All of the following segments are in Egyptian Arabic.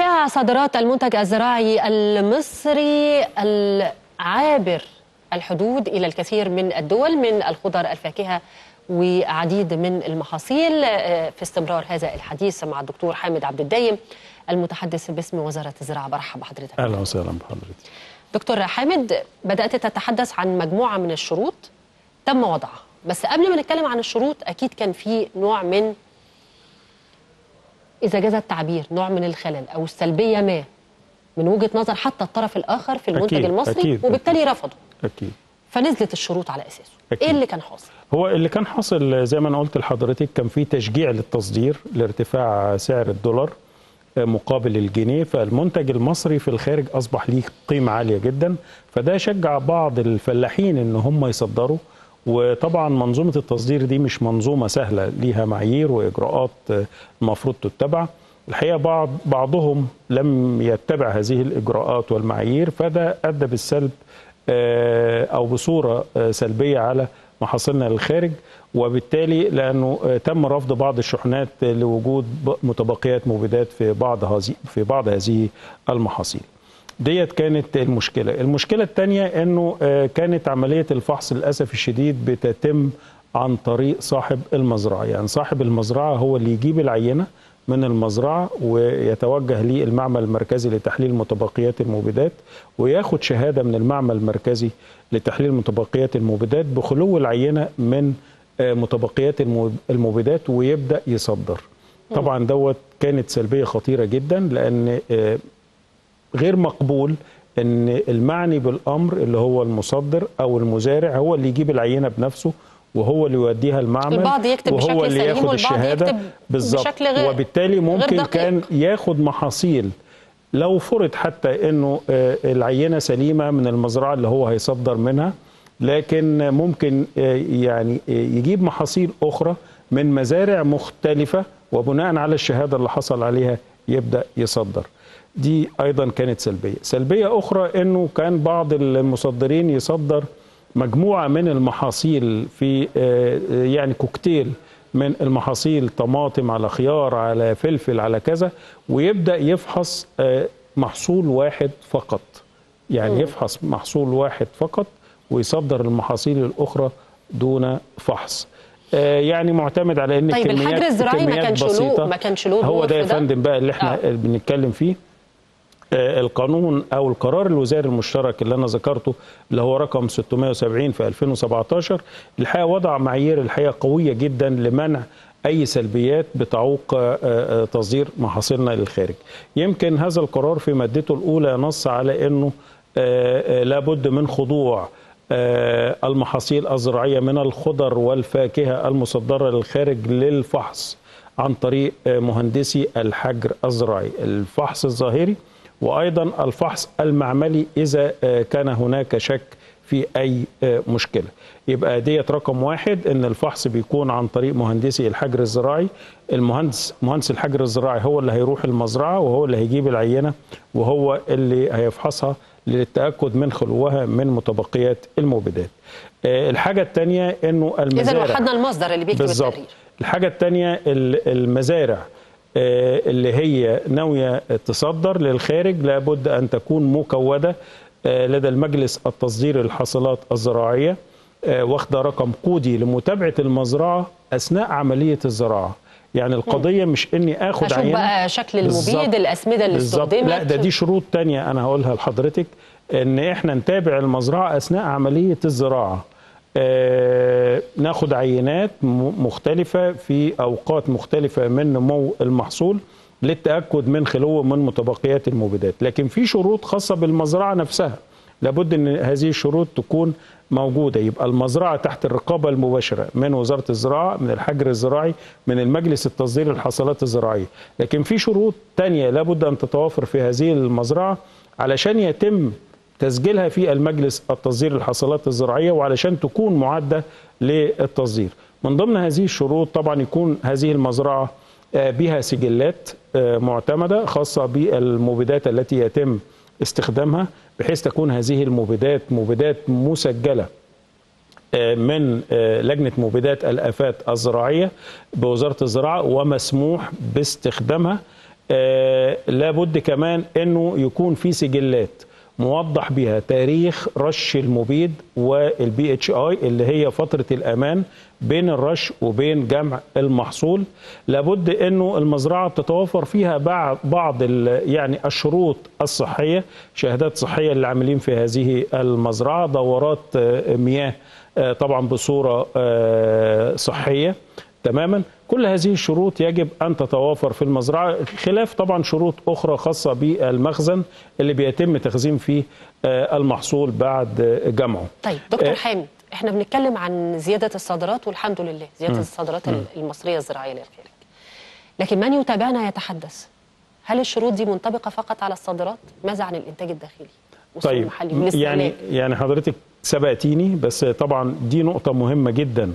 ارتفاع صادرات المنتج الزراعي المصري العابر الحدود الى الكثير من الدول من الخضر الفاكهه وعديد من المحاصيل في استمرار هذا الحديث مع الدكتور حامد عبد الدايم المتحدث باسم وزاره الزراعه برحب بحضرتك اهلا وسهلا بحضرتك دكتور حامد بدات تتحدث عن مجموعه من الشروط تم وضعها بس قبل ما نتكلم عن الشروط اكيد كان في نوع من اذا جاز التعبير نوع من الخلل او السلبيه ما من وجهه نظر حتى الطرف الاخر في المنتج أكيد المصري أكيد وبالتالي رفضوا اكيد فنزلت الشروط على اساسه أكيد. ايه اللي كان حاصل هو اللي كان حاصل زي ما انا قلت لحضرتك كان في تشجيع للتصدير لارتفاع سعر الدولار مقابل الجنيه فالمنتج المصري في الخارج اصبح ليه قيمه عاليه جدا فده شجع بعض الفلاحين ان هم يصدروا وطبعا منظومه التصدير دي مش منظومه سهله ليها معايير واجراءات المفروض تتبع الحقيقه بعض بعضهم لم يتبع هذه الاجراءات والمعايير فده ادى بالسلب او بصوره سلبيه على محاصيلنا للخارج وبالتالي لانه تم رفض بعض الشحنات لوجود متبقيات مبيدات في بعض هذه في بعض هذه المحاصيل. ديت كانت المشكله، المشكله الثانيه انه كانت عمليه الفحص للاسف الشديد بتتم عن طريق صاحب المزرعه، يعني صاحب المزرعه هو اللي يجيب العينه من المزرعه ويتوجه للمعمل المركزي لتحليل متبقيات المبيدات وياخد شهاده من المعمل المركزي لتحليل متبقيات المبيدات بخلو العينه من متبقيات المبيدات ويبدا يصدر. طبعا دوت كانت سلبيه خطيره جدا لان غير مقبول ان المعني بالامر اللي هو المصدر او المزارع هو اللي يجيب العينه بنفسه وهو اللي يوديها المعمل البعض يكتب وهو بشكل اللي سليم ياخد والبعض الشهاده يكتب بالظبط بشكل غير وبالتالي ممكن غير دقيق. كان ياخد محاصيل لو فرض حتى انه العينه سليمه من المزرعه اللي هو هيصدر منها لكن ممكن يعني يجيب محاصيل اخرى من مزارع مختلفه وبناء على الشهاده اللي حصل عليها يبدا يصدر دي ايضا كانت سلبيه سلبيه اخرى انه كان بعض المصدرين يصدر مجموعه من المحاصيل في يعني كوكتيل من المحاصيل طماطم على خيار على فلفل على كذا ويبدا يفحص محصول واحد فقط يعني يفحص محصول واحد فقط ويصدر المحاصيل الاخرى دون فحص يعني معتمد على ان طيب الكميات الحجر الزراعي ما كميات كانش له بسيطة. ما كانش له هو دور ده يا في ده؟ فندم بقى اللي احنا آه. بنتكلم فيه آه، القانون او القرار الوزاري المشترك اللي انا ذكرته اللي هو رقم 670 في 2017 الحقيقه وضع معايير الحقيقه قويه جدا لمنع اي سلبيات بتعوق آه، آه، تصدير محاصيلنا للخارج. يمكن هذا القرار في مادته الاولى نص على انه آه، آه، لابد من خضوع آه، المحاصيل الزراعيه من الخضر والفاكهه المصدره للخارج للفحص عن طريق آه، مهندسي الحجر الزراعي، الفحص الظاهري وايضا الفحص المعملي اذا آه، كان هناك شك في اي آه، مشكله يبقى ديت رقم واحد ان الفحص بيكون عن طريق مهندسي الحجر الزراعي المهندس مهندس الحجر الزراعي هو اللي هيروح المزرعه وهو اللي هيجيب العينه وهو اللي هيفحصها للتاكد من خلوها من متبقيات المبيدات آه، الحاجه الثانيه انه اذا المزارع وحدنا المصدر اللي بيكتب بالظبط التقرير الحاجة الثانية المزارع آه، اللي هي ناوية تصدر للخارج لابد أن تكون مكودة آه، لدى المجلس التصدير الحاصلات الزراعية آه، واخدة رقم كودي لمتابعة المزرعة أثناء عملية الزراعة يعني القضية مش إني آخد اشوف عينة بقى شكل بالظبط. المبيد الاسمده اللي بالظبط استخدمت لا ده دي شروط تانية أنا هقولها لحضرتك إن إحنا نتابع المزرعة أثناء عملية الزراعة آه ناخد عينات م- مختلفة في أوقات مختلفة من نمو المحصول للتأكد من خلوه من متبقيات المبيدات لكن في شروط خاصة بالمزرعة نفسها لابد ان هذه الشروط تكون موجوده يبقى المزرعه تحت الرقابه المباشره من وزاره الزراعه من الحجر الزراعي من المجلس التصدير الحصلات الزراعيه لكن في شروط تانية لابد ان تتوافر في هذه المزرعه علشان يتم تسجيلها في المجلس التصدير الحصلات الزراعيه وعلشان تكون معده للتصدير من ضمن هذه الشروط طبعا يكون هذه المزرعه آه، بها سجلات آه، معتمده خاصه بالمبيدات التي يتم استخدامها بحيث تكون هذه المبيدات مبيدات مسجله آه، من آه، لجنه مبيدات الافات الزراعيه بوزاره الزراعه ومسموح باستخدامها آه لابد كمان انه يكون في سجلات موضح بها تاريخ رش المبيد والبي اتش اي اللي هي فتره الامان بين الرش وبين جمع المحصول لابد انه المزرعه تتوفر فيها بعض بعض ال- يعني الشروط الصحيه شهادات صحيه للعاملين في هذه المزرعه دورات آه، مياه آه، طبعا بصوره آه، صحيه تماما كل هذه الشروط يجب ان تتوافر في المزرعه خلاف طبعا شروط اخرى خاصه بالمخزن اللي بيتم تخزين فيه آه، المحصول بعد آه، جمعه طيب دكتور آه، حامد احنا بنتكلم عن زياده الصادرات والحمد لله زياده الصادرات المصريه الزراعيه للخارج لكن من يتابعنا يتحدث هل الشروط دي منطبقه فقط على الصادرات ماذا عن الانتاج الداخلي والسوق طيب المحلي يعني والاستهلاك يعني حضرتك سبقتيني بس طبعا دي نقطة مهمة جدا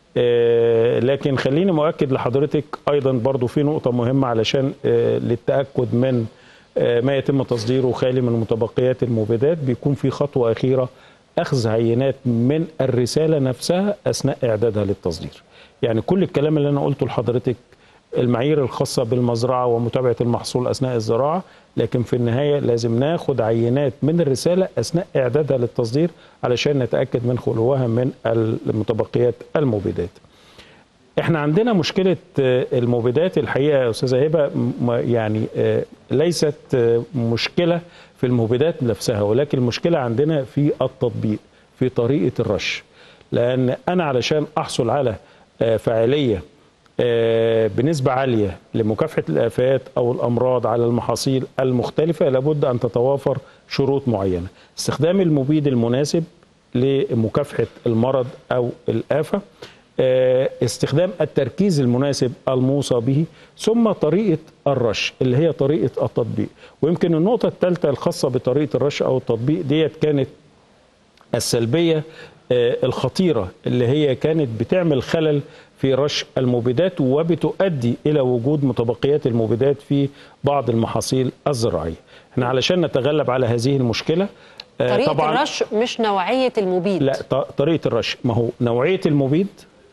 آه، لكن خليني مؤكد لحضرتك أيضا برضو في نقطة مهمة علشان آه، للتأكد من آه، ما يتم تصديره خالي من متبقيات المبيدات بيكون في خطوة أخيرة أخذ عينات من الرسالة نفسها أثناء إعدادها للتصدير يعني كل الكلام اللي أنا قلته لحضرتك المعايير الخاصة بالمزرعة ومتابعة المحصول أثناء الزراعة لكن في النهاية لازم ناخد عينات من الرسالة أثناء إعدادها للتصدير علشان نتأكد من خلوها من المتبقيات المبيدات احنا عندنا مشكلة آه، المبيدات الحقيقة يا أستاذة هبة م- يعني آه، ليست آه، مشكلة في المبيدات نفسها ولكن المشكلة عندنا في التطبيق في طريقة الرش لأن أنا علشان أحصل على آه، فاعلية آه، بنسبة عالية لمكافحة الآفات أو الأمراض على المحاصيل المختلفة لابد أن تتوافر شروط معينة استخدام المبيد المناسب لمكافحة المرض أو الآفة آه، استخدام التركيز المناسب الموصى به ثم طريقة الرش اللي هي طريقة التطبيق ويمكن النقطة الثالثة الخاصة بطريقة الرش أو التطبيق ديت كانت السلبية آه، الخطيرة اللي هي كانت بتعمل خلل في رش المبيدات وبتؤدي إلى وجود متبقيات المبيدات في بعض المحاصيل الزراعية احنا علشان نتغلب على هذه المشكلة آه، طريقه طبعا الرش مش نوعيه المبيد لا ط- طريقة الرش ما هو نوعية المبيد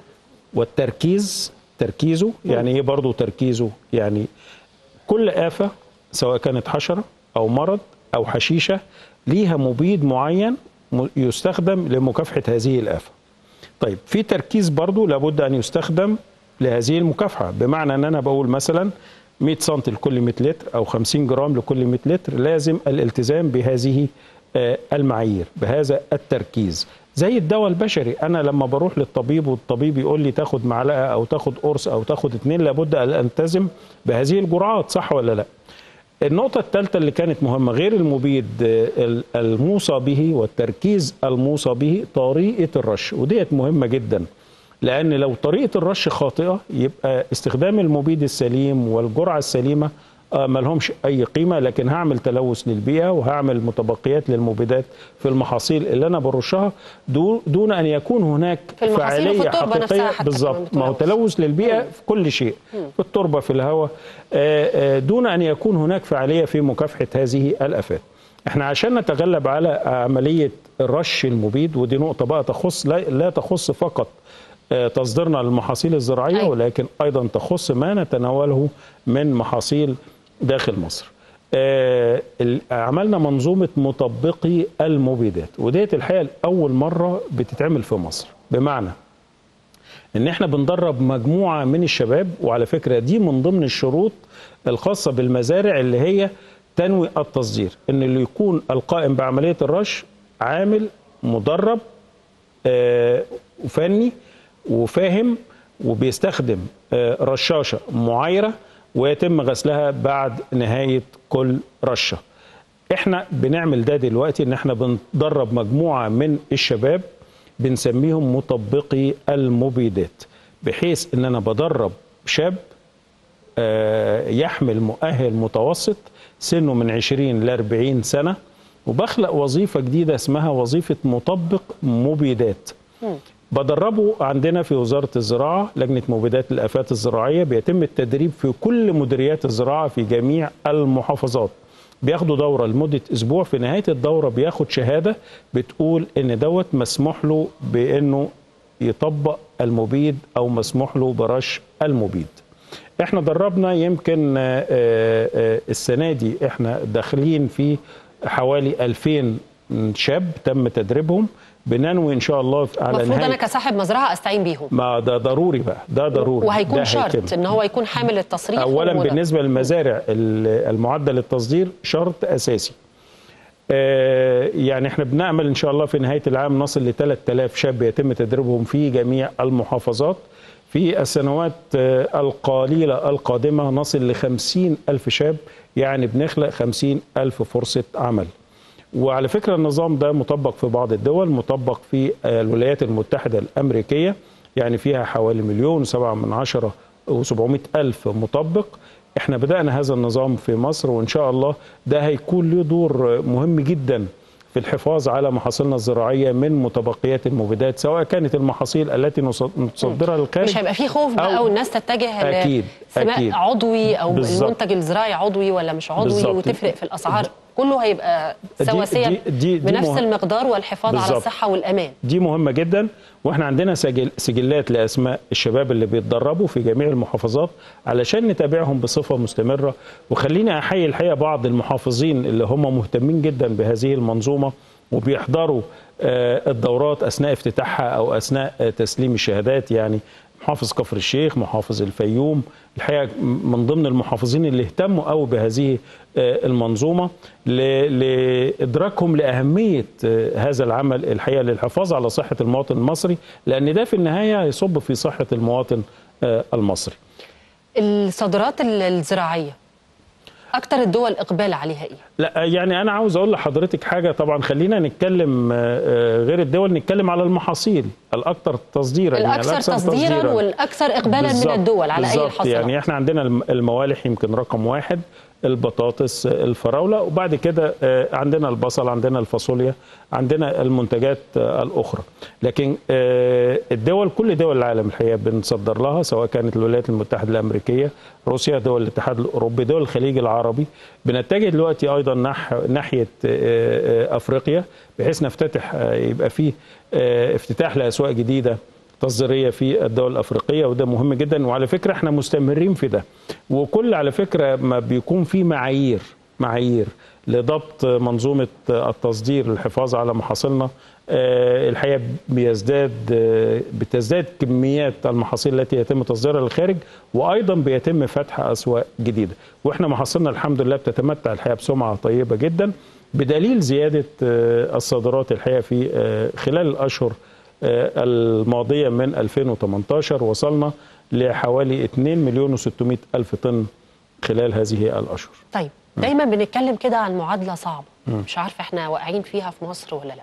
والتركيز تركيزه يعني ايه برضه تركيزه يعني كل آفة سواء كانت حشرة أو مرض أو حشيشة ليها مبيد معين م- يستخدم لمكافحة هذه الآفة طيب في تركيز برضو لابد أن يستخدم لهذه المكافحة بمعنى أن أنا بقول مثلا 100 سم لكل 100 لتر أو 50 جرام لكل 100 لتر لازم الالتزام بهذه آه، المعايير بهذا التركيز زي الدواء البشري أنا لما بروح للطبيب والطبيب يقول لي تاخد معلقة أو تاخد قرص أو تاخد اتنين لابد أن ألتزم بهذه الجرعات صح ولا لا النقطة الثالثة اللي كانت مهمة غير المبيد آه، ال- الموصى به والتركيز الموصى به طريقة الرش وديت مهمة جدا لأن لو طريقة الرش خاطئة يبقى استخدام المبيد السليم والجرعة السليمة آه، ملهمش أي قيمة لكن هعمل تلوث للبيئة وهعمل متبقيات للمبيدات في المحاصيل اللي أنا برشها دو- دون أن يكون هناك في المحاصيل وفي فعالية التربة نفسها حقيقية حتى كمان بالظبط ما هو بتلوث. تلوث للبيئة في كل شيء في التربة في الهواء آه، آه، دون أن يكون هناك فعالية في مكافحة هذه الآفات احنا عشان نتغلب على عملية الرش المبيد ودي نقطة بقى تخص لا, لا تخص فقط آه، تصديرنا للمحاصيل الزراعية أيوة. ولكن أيضا تخص ما نتناوله من محاصيل داخل مصر آه، ال- عملنا منظومة مطبقي المبيدات وديت الحقيقة أول مرة بتتعمل في مصر بمعنى ان احنا بندرب مجموعه من الشباب وعلى فكره دي من ضمن الشروط الخاصه بالمزارع اللي هي تنوي التصدير ان اللي يكون القائم بعمليه الرش عامل مدرب آه، وفني وفاهم وبيستخدم آه، رشاشه معايره ويتم غسلها بعد نهايه كل رشه احنا بنعمل ده دلوقتي ان احنا بندرب مجموعه من الشباب بنسميهم مطبقي المبيدات بحيث ان انا بدرب شاب آه، يحمل مؤهل متوسط سنه من 20 ل 40 سنه وبخلق وظيفه جديده اسمها وظيفه مطبق مبيدات بدربه عندنا في وزاره الزراعه لجنه مبيدات الافات الزراعيه بيتم التدريب في كل مديريات الزراعه في جميع المحافظات بياخدوا دوره لمده اسبوع في نهايه الدوره بياخد شهاده بتقول ان دوت مسموح له بانه يطبق المبيد او مسموح له برش المبيد احنا دربنا يمكن آه، آه، السنه دي احنا داخلين في حوالي 2000 شاب تم تدريبهم بننوي ان شاء الله على المفروض انا نهايه كصاحب مزرعه استعين بيهم ما ده ضروري بقى ده ضروري وهيكون ده شرط هيتم. ان هو يكون حامل التصريح اولا وده. بالنسبه للمزارع ال- المعدل للتصدير شرط اساسي آه، يعني احنا بنامل ان شاء الله في نهايه العام نصل ل 3000 شاب يتم تدريبهم في جميع المحافظات في السنوات آه، القليله القادمه نصل ل 50 الف شاب يعني بنخلق 50 الف فرصه عمل وعلى فكره النظام ده مطبق في بعض الدول مطبق في آه، الولايات المتحده الامريكيه يعني فيها حوالي مليون سبعة من عشرة و700 ألف مطبق احنا بدأنا هذا النظام في مصر وإن شاء الله ده هيكون له دور مهم جدا في الحفاظ على محاصيلنا الزراعية من متبقيات المبيدات سواء كانت المحاصيل التي نص- نصدرها للخارج مش هيبقى فيه خوف بقى أو- والناس تتجه أكيد، لسماء أكيد. عضوي او بالظبط. المنتج الزراعي عضوي ولا مش عضوي بالظبط. وتفرق في الاسعار كله هيبقى دي- سواسيه دي- دي- دي بنفس مه- المقدار والحفاظ على بالظبط. الصحه والامان دي مهمة جدا واحنا عندنا سجل سجلات لأسماء الشباب اللي بيتدربوا في جميع المحافظات علشان نتابعهم بصفة مستمرة وخليني أحيي الحقيقة بعض المحافظين اللي هم مهتمين جدا بهذه المنظومة وبيحضروا آه، الدورات أثناء افتتاحها أو أثناء آه، تسليم الشهادات يعني محافظ كفر الشيخ محافظ الفيوم الحقيقه من ضمن المحافظين اللي اهتموا قوي بهذه آه، المنظومه ل- لادراكهم لاهميه آه، هذا العمل الحقيقه للحفاظ على صحه المواطن المصري لان ده في النهايه يصب في صحه المواطن آه، المصري الصادرات ال- الزراعيه اكتر الدول اقبال عليها ايه لا يعني انا عاوز اقول لحضرتك حاجه طبعا خلينا نتكلم آه، آه، غير الدول نتكلم على المحاصيل الاكثر تصديرا يعني الاكثر تصديرا والاكثر اقبالا من بالظبط، الدول على اي بالظبط. الحصلات يعني احنا عندنا الم- الموالح يمكن رقم واحد البطاطس الفراوله وبعد كده آه، عندنا البصل عندنا الفاصوليا عندنا المنتجات آه، الاخرى لكن آه، الدول كل دول العالم الحقيقه بنصدر لها سواء كانت الولايات المتحده الامريكيه روسيا دول الاتحاد الاوروبي دول الخليج العربي بنتجه دلوقتي ايضا نح ناحيه آه، آه، افريقيا بحيث نفتتح آه، يبقى فيه آه، افتتاح لاسواق جديده تصديريه في الدول الافريقيه وده مهم جدا وعلى فكره احنا مستمرين في ده وكل على فكره ما بيكون في معايير معايير لضبط منظومه التصدير للحفاظ على محاصيلنا آه، الحقيقه بيزداد آه، بتزداد كميات المحاصيل التي يتم تصديرها للخارج وايضا بيتم فتح اسواق جديده واحنا محاصيلنا الحمد لله بتتمتع الحقيقه بسمعه طيبه جدا بدليل زياده آه، الصادرات الحقيقه في آه، خلال الاشهر آه، الماضية من 2018 وصلنا لحوالي 2 مليون و600 ألف طن خلال هذه الأشهر طيب دايما بنتكلم كده عن معادله صعبه مش عارفه احنا واقعين فيها في مصر ولا لا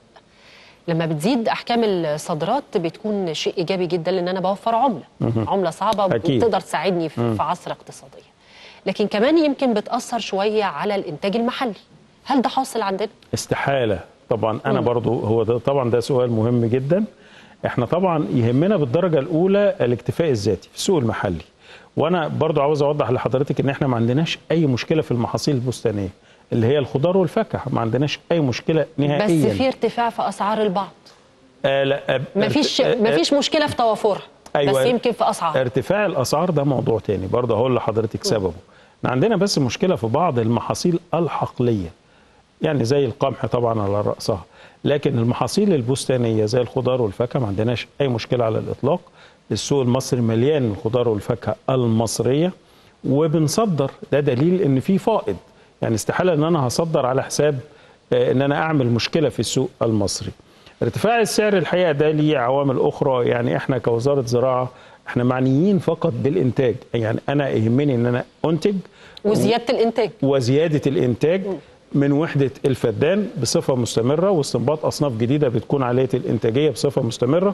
لما بتزيد احكام الصادرات بتكون شيء ايجابي جدا لان انا بوفر عمله عمله صعبه أكيد. بتقدر تساعدني في في عصر اقتصاديه لكن كمان يمكن بتاثر شويه على الانتاج المحلي هل ده حاصل عندنا استحالة طبعا أنا مم. برضو هو ده طبعا ده سؤال مهم جدا احنا طبعا يهمنا بالدرجة الأولى الاكتفاء الذاتي في السوق المحلي وأنا برضو عاوز أوضح لحضرتك إن احنا ما عندناش أي مشكلة في المحاصيل البستانية اللي هي الخضار والفاكهة ما عندناش أي مشكلة نهائيا بس في ارتفاع في اسعار البعض آه لا آه مفيش آه، آه، مفيش مشكله في توافرها أيوة. بس يمكن في اسعار ارتفاع الاسعار ده موضوع تاني برضه هقول لحضرتك سببه احنا عندنا بس مشكله في بعض المحاصيل الحقليه يعني زي القمح طبعا على راسها لكن المحاصيل البستانيه زي الخضار والفاكهه ما عندناش اي مشكله على الاطلاق السوق المصري مليان الخضار والفاكهه المصريه وبنصدر ده دليل ان في فائض يعني استحاله ان انا هصدر على حساب آه، ان انا اعمل مشكله في السوق المصري ارتفاع السعر الحقيقه ده ليه عوامل اخرى يعني احنا كوزاره زراعه احنا معنيين فقط بالانتاج يعني انا يهمني ان انا انتج وزياده الانتاج وزياده الانتاج من وحده الفدان بصفه مستمره واستنباط اصناف جديده بتكون عاليه الانتاجيه بصفه مستمره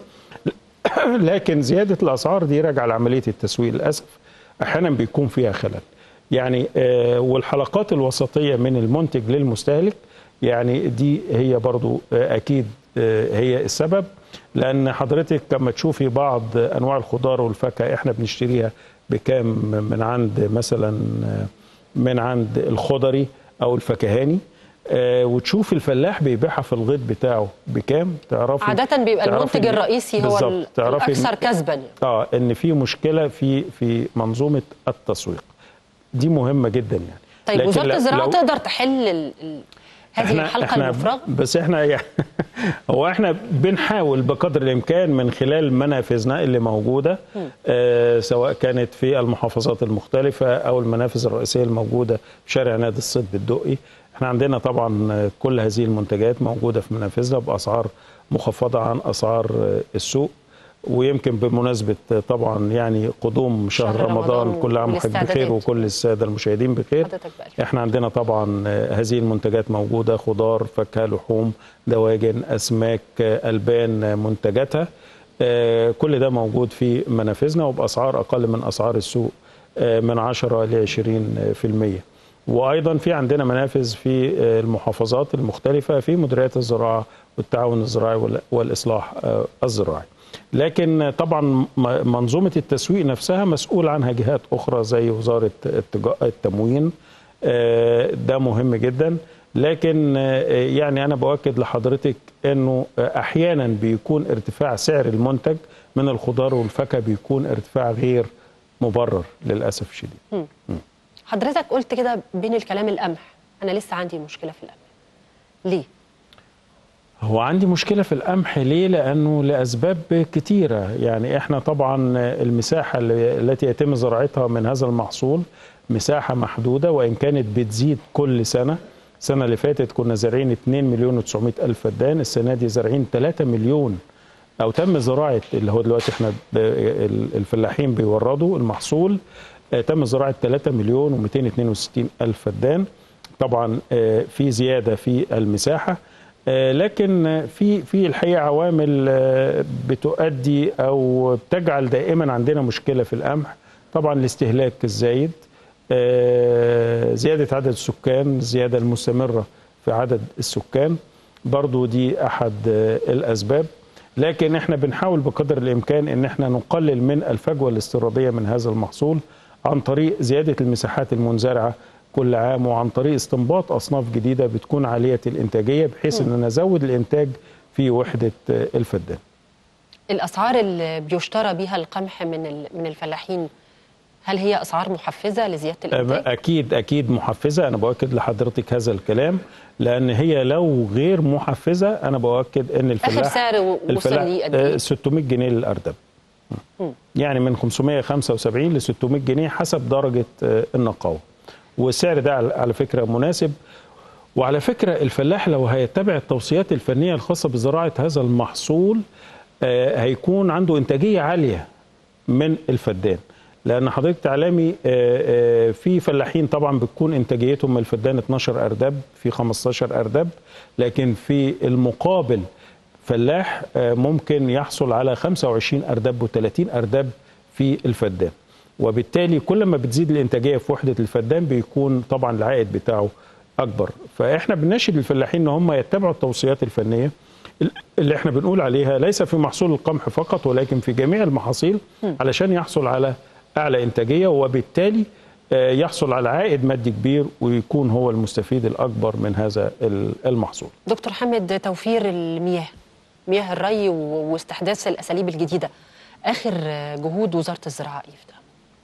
لكن زياده الاسعار دي راجعه لعمليه التسويق للاسف احيانا بيكون فيها خلل يعني آه، والحلقات الوسطيه من المنتج للمستهلك يعني دي هي برضو آه، اكيد آه، هي السبب لان حضرتك لما تشوفي بعض انواع الخضار والفاكهه احنا بنشتريها بكام من عند مثلا آه، من عند الخضري او الفكهاني آه، وتشوف الفلاح بيبيعها في الغيط بتاعه بكام تعرفي عادة بيبقى تعرفي المنتج إن- الرئيسي هو بالظبط. ال- تعرفي إن- الأكثر كسبا يعني. اه ان في مشكله في في منظومه التسويق دي مهمه جدا يعني طيب لكن وزارة لو- الزراعة لو- تقدر تحل ال... ال... هذه الحلقة المفرغة بس احنا يعني هو احنا بنحاول بقدر الامكان من خلال منافذنا اللي موجوده آه سواء كانت في المحافظات المختلفه او المنافذ الرئيسيه الموجوده في شارع نادي الصيد بالدقي احنا عندنا طبعا آه، كل هذه المنتجات موجوده في منافذنا باسعار مخفضه عن اسعار آه، السوق ويمكن بمناسبه آه، طبعا يعني قدوم شهر, شهر رمضان رمضان كل عام وحضرتك بخير والاستعدادات. وكل الساده المشاهدين بخير حضرتك بقى احنا عندنا طبعا آه، هذه المنتجات موجوده خضار فاكهه لحوم دواجن اسماك آه، البان آه، منتجاتها آه، كل ده موجود في منافذنا وباسعار اقل من اسعار السوق آه، من 10 ل 20 في المية وايضا في عندنا منافذ في آه، المحافظات المختلفه في مديريات الزراعه والتعاون الزراعي وال- والاصلاح آه، الزراعي لكن طبعا م- منظومه التسويق نفسها مسؤول عنها جهات اخرى زي وزاره التجا- التموين آه، ده مهم جدا لكن آه، يعني انا باكد لحضرتك انه آه، احيانا بيكون ارتفاع سعر المنتج من الخضار والفاكهه بيكون ارتفاع غير مبرر للاسف الشديد حضرتك قلت كده بين الكلام القمح أنا لسه عندي مشكلة في القمح ليه؟ هو عندي مشكلة في القمح ليه؟ لأنه لأسباب كتيرة يعني إحنا طبعا المساحة اللي- التي يتم زراعتها من هذا المحصول مساحة محدودة وإن كانت بتزيد كل سنة السنة اللي فاتت كنا زارعين 2 مليون و900 ألف فدان السنة دي زارعين 3 مليون أو تم زراعة اللي هو دلوقتي إحنا ب- الفلاحين بيوردوا المحصول آه، تم زراعة 3 مليون و262 ألف فدان طبعا آه، في زيادة في المساحة آه، لكن آه، في في الحقيقه عوامل آه، بتؤدي او بتجعل دائما عندنا مشكله في القمح طبعا الاستهلاك الزايد آه، زياده عدد السكان الزياده المستمره في عدد السكان برضو دي احد آه، الاسباب لكن احنا بنحاول بقدر الامكان ان احنا نقلل من الفجوه الاستيراديه من هذا المحصول عن طريق زياده المساحات المنزرعه كل عام وعن طريق استنباط اصناف جديده بتكون عاليه الانتاجيه بحيث ان نزود الانتاج في وحده آه، الفدان. الأسعار اللي بيشترى بيها القمح من ال- من الفلاحين هل هي أسعار محفزة لزيادة الإنتاج؟ اكيد اكيد محفزه انا باكد لحضرتك هذا الكلام لان هي لو غير محفزه انا باكد ان الفلاح آخر سعر و- وصل الفلاح ليه قد إيه؟ آه، 600 جنيه للاردب يعني من 575 ل 600 جنيه حسب درجه آه، النقاوه والسعر ده على على فكره مناسب وعلى فكره الفلاح لو هيتبع التوصيات الفنيه الخاصه بزراعه هذا المحصول آه، هيكون عنده انتاجيه عاليه من الفدان لان حضرتك تعلمي آه، آه، في فلاحين طبعا بتكون انتاجيتهم من الفدان 12 ارداب في 15 ارداب لكن في المقابل فلاح آه، ممكن يحصل على 25 ارداب و30 ارداب في الفدان وبالتالي كل ما بتزيد الانتاجيه في وحده الفدان بيكون طبعا العائد بتاعه اكبر فاحنا بنناشد الفلاحين ان هم يتبعوا التوصيات الفنيه اللي احنا بنقول عليها ليس في محصول القمح فقط ولكن في جميع المحاصيل علشان يحصل على اعلى انتاجيه وبالتالي آه، يحصل على عائد مادي كبير ويكون هو المستفيد الاكبر من هذا ال- المحصول. دكتور حامد توفير المياه مياه الري و- واستحداث الأساليب الجديدة آخر جهود وزارة الزراعة إيه في ده؟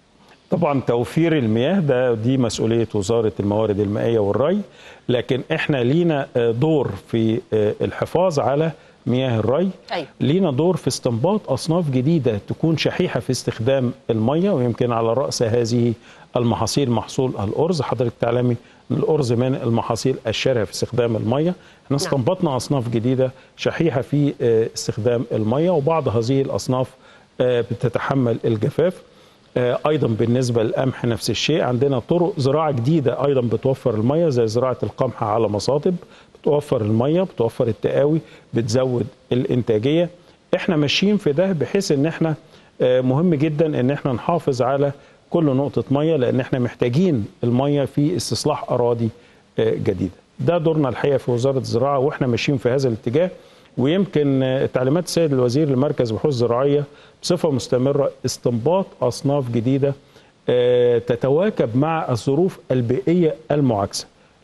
طبعا توفير المياه ده دي مسؤوليه وزاره الموارد المائيه والري لكن احنا لينا آه، دور في آه، الحفاظ على مياه الري أيوة. لينا دور في استنباط اصناف جديده تكون شحيحه في استخدام الميه ويمكن على راس هذه المحاصيل محصول الارز حضرتك تعلمي ان الارز من المحاصيل الشرهه في استخدام الميه احنا استنبطنا اصناف جديده شحيحه في آه، استخدام الميه وبعض هذه الاصناف آه، بتتحمل الجفاف آه، ايضا بالنسبه للقمح نفس الشيء عندنا طرق زراعه جديده ايضا بتوفر الميه زي زراعه القمح على مصاطب بتوفر الميه بتوفر التقاوي بتزود الانتاجيه احنا ماشيين في ده بحيث ان احنا آه، مهم جدا ان احنا نحافظ على كل نقطه ميه لان احنا محتاجين الميه في استصلاح اراضي آه، جديده ده دورنا الحقيقه في وزاره الزراعه واحنا ماشيين في هذا الاتجاه ويمكن آه، تعليمات السيد الوزير لمركز بحوث زراعيه بصفه مستمره استنباط اصناف جديده آه، تتواكب مع الظروف البيئيه المعاكسه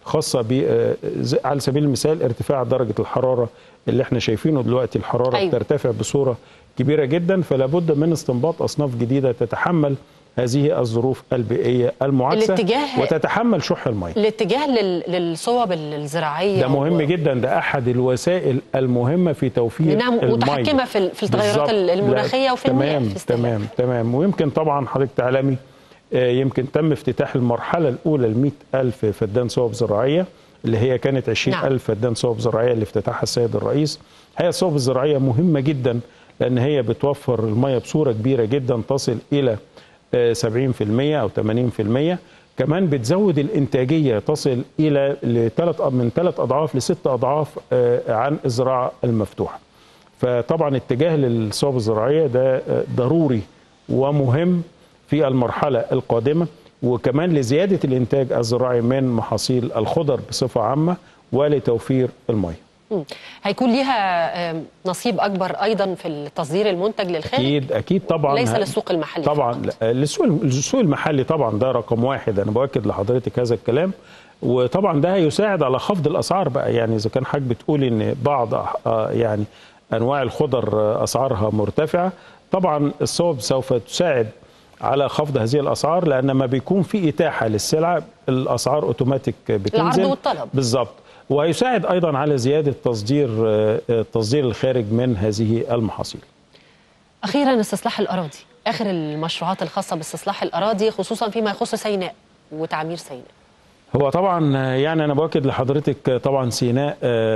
خاصه ب آه، ز- على سبيل المثال ارتفاع درجه الحراره اللي احنا شايفينه دلوقتي الحراره أيوة. أيوة. بترتفع بصوره كبيره جدا فلا بد من استنباط اصناف جديده تتحمل هذه الظروف البيئيه المعاكسه الاتجاه- وتتحمل شح الميه الاتجاه لل- للصوب الزراعيه ده مهم و- جدا ده احد الوسائل المهمه في توفير نعم المية. متحكمه في ال- في التغيرات بالظبط. المناخيه لا، وفي المياه تمام في استهلاك. تمام تمام ويمكن طبعا حضرتك تعلمي آه، يمكن تم افتتاح المرحله الاولى ل ألف فدان صوب زراعيه اللي هي كانت 20 نعم. ألف فدان صوب زراعيه اللي افتتحها السيد الرئيس هي الصوب الزراعيه مهمه جدا لان هي بتوفر الميه بصوره كبيره جدا تصل الى آه، 70% او 80% كمان بتزود الانتاجيه تصل الى لثلاث من ثلاث اضعاف لست اضعاف آه، عن الزراعه المفتوحه فطبعا اتجاه للصوب الزراعيه ده آه، ضروري ومهم في المرحله القادمه وكمان لزياده الانتاج الزراعي من محاصيل الخضر بصفه عامه ولتوفير الميه مم. هيكون ليها آم، نصيب اكبر ايضا في التصدير المنتج للخارج اكيد اكيد طبعا ليس ه- للسوق المحلي طبعا فقط. لا، للسوق السوق المحلي طبعا ده رقم واحد انا باكد لحضرتك هذا الكلام وطبعا ده هيساعد على خفض الاسعار بقى يعني اذا كان حضرتك بتقول ان بعض آه، يعني انواع الخضر آه، اسعارها مرتفعه طبعا الصوب سوف تساعد على خفض هذه الاسعار لان ما بيكون في اتاحه للسلعه الاسعار اوتوماتيك بتنزل العرض والطلب. بالظبط وهيساعد ايضا على زياده تصدير آه، آه، تصدير الخارج من هذه المحاصيل اخيرا استصلاح الاراضي اخر المشروعات الخاصه باستصلاح الاراضي خصوصا فيما يخص سيناء وتعمير سيناء هو طبعا يعني انا باكد لحضرتك طبعا سيناء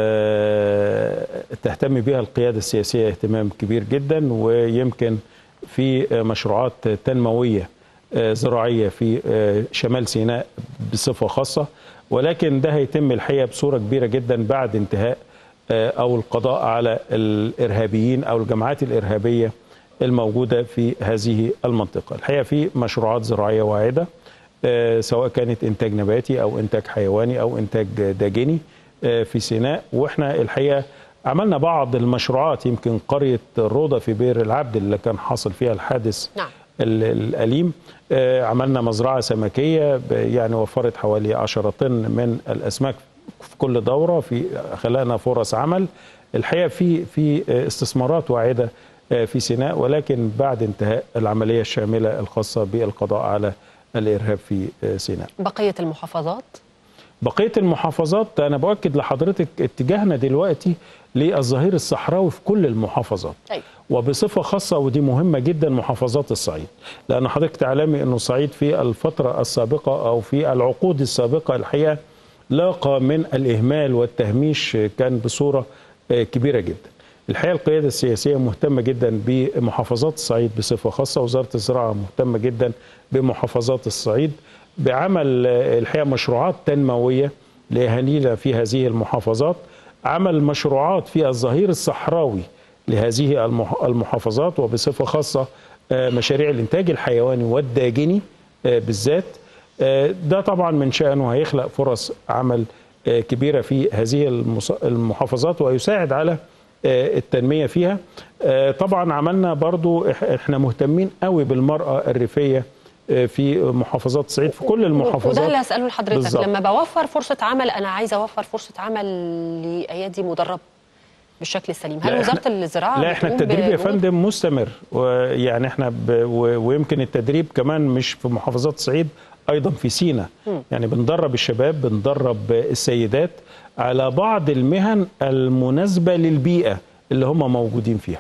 آه، تهتم بها القياده السياسيه اهتمام كبير جدا ويمكن في مشروعات تنمويه آه، زراعيه في آه، شمال سيناء بصفه خاصه ولكن ده هيتم الحقيقه بصوره كبيره جدا بعد انتهاء آه، او القضاء على الارهابيين او الجماعات الارهابيه الموجوده في هذه المنطقه الحقيقه في مشروعات زراعيه واعده آه، سواء كانت انتاج نباتي او انتاج حيواني او انتاج داجني آه، في سيناء واحنا الحقيقه عملنا بعض المشروعات يمكن قريه روضه في بئر العبد اللي كان حاصل فيها الحادث نعم. ال- الأليم آه، عملنا مزرعة سمكية ب- يعني وفرت حوالي 10 طن من الأسماك في كل دورة في خلقنا فرص عمل الحقيقة في في آه، استثمارات واعدة آه، في سيناء ولكن بعد انتهاء العملية الشاملة الخاصة بالقضاء على الإرهاب في آه، سيناء بقيه المحافظات بقيه المحافظات انا باكد لحضرتك اتجاهنا دلوقتي للظهير الصحراوي في كل المحافظات أيوة. وبصفه خاصه ودي مهمه جدا محافظات الصعيد لان حضرتك تعلمي انه الصعيد في الفتره السابقه او في العقود السابقه الحقيقه لاقى من الاهمال والتهميش كان بصوره آه، كبيره جدا الحقيقه القياده السياسيه مهتمه جدا بمحافظات الصعيد بصفه خاصه وزاره الزراعه مهتمه جدا بمحافظات الصعيد بعمل آه، الحقيقه مشروعات تنمويه لاهالينا في هذه المحافظات عمل مشروعات في الظهير الصحراوي لهذه المح- المحافظات وبصفه خاصه آه، مشاريع الانتاج الحيواني والداجني آه، بالذات آه، ده طبعا من شأنه هيخلق فرص عمل آه، كبيرة في هذه المص- المحافظات ويساعد على آه، التنمية فيها آه، طبعا عملنا برضو إح- احنا مهتمين قوي بالمرأة الريفية آه، في محافظات الصعيد في كل المحافظات وده اللي هساله لحضرتك بالظبط. لما بوفر فرصه عمل انا عايزه اوفر فرصه عمل لايادي مدربه بالشكل السليم هل لا، وزاره إحنا- الزراعه لا احنا بتقوم التدريب يا بأمور؟ فندم مستمر ويعني احنا ب و- ويمكن التدريب كمان مش في محافظات الصعيد ايضا في سينا يعني بندرب الشباب بندرب السيدات على بعض المهن المناسبه للبيئه اللي هم موجودين فيها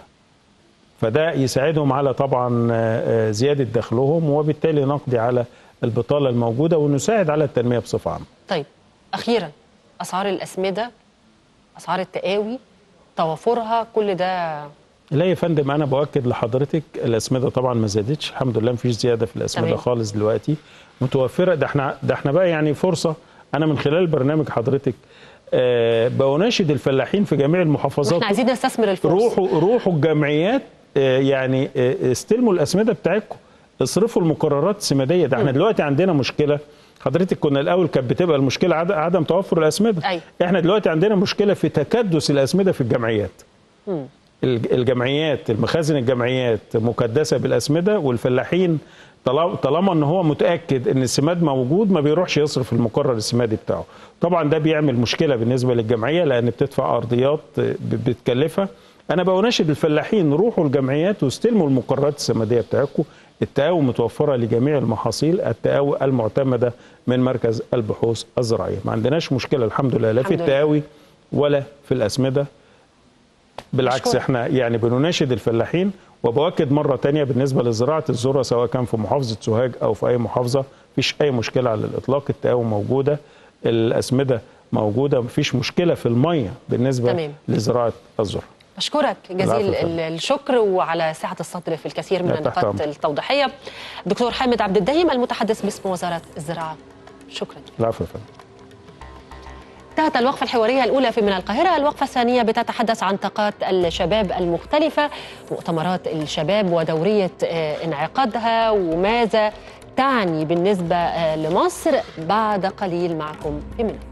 فده يساعدهم على طبعا آه، آه، زياده دخلهم وبالتالي نقضي على البطاله الموجوده ونساعد على التنميه بصفه عامه طيب اخيرا اسعار الاسمده اسعار التقاوي توافرها كل ده لا يا فندم انا باكد لحضرتك الاسمده طبعا ما زادتش الحمد لله مفيش زياده في الاسمده تمام. خالص دلوقتي متوفره ده احنا ده احنا بقى يعني فرصه انا من خلال برنامج حضرتك آه بناشد الفلاحين في جميع المحافظات احنا عايزين نستثمر الفرص روحوا روحوا الجمعيات آه يعني آه استلموا الاسمده بتاعتكم اصرفوا المقررات السماديه ده احنا دلوقتي عندنا مشكله حضرتك كنا الاول كانت بتبقى المشكله عد- عدم توفر الاسمده أيوة. احنا دلوقتي عندنا مشكله في تكدس الاسمده في الجمعيات الج- الجمعيات المخازن الجمعيات مكدسه بالاسمده والفلاحين طالما طالما ان هو متاكد ان السماد موجود ما بيروحش يصرف المقرر السمادي بتاعه طبعا ده بيعمل مشكله بالنسبه للجمعيه لان بتدفع ارضيات ب- بتكلفها انا بناشد الفلاحين روحوا الجمعيات واستلموا المقررات السماديه بتاعتكم التقاوي متوفره لجميع المحاصيل التقاوي المعتمده من مركز البحوث الزراعيه ما عندناش مشكله الحمد لله لا في الحمد لله. التقاوي ولا في الاسمده بالعكس مشكور. احنا يعني بنناشد الفلاحين وبؤكد مره تانية بالنسبه لزراعه الذره سواء كان في محافظه سوهاج او في اي محافظه مفيش اي مشكله على الاطلاق التقاوي موجوده الاسمده موجوده مفيش مشكله في الميه بالنسبه تمام. لزراعه الذره بشكرك جزيل العفو فندم. ال- الشكر وعلى سعة الصدر في الكثير من لا، تحت النقاط أمرك. التوضيحية دكتور حامد عبد الدايم المتحدث باسم وزارة الزراعة شكرا العفو يا فندم انتهت الوقفة الحوارية الأولى في من القاهرة الوقفة الثانية بتتحدث عن طاقات الشباب المختلفة مؤتمرات الشباب ودورية آه، انعقادها وماذا تعني بالنسبة آه، لمصر بعد قليل معكم في منى